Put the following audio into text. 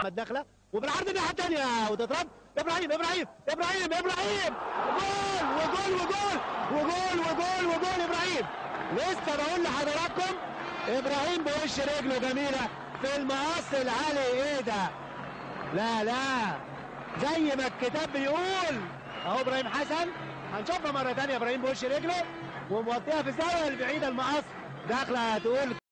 احمد داخله وبالعرض الناحيه الثانيه وتضرب ابراهيم ابراهيم ابراهيم ابراهيم جول وجول وجول وجول وجول وجول ابراهيم لسه بقول لحضراتكم ابراهيم بوش رجله جميله في المقص العالي ايه ده لا لا زي ما الكتاب بيقول اهو ابراهيم حسن هنشوفها مره ثانيه ابراهيم بوش رجله وموطيها في الزاويه البعيده المقص داخله هتقول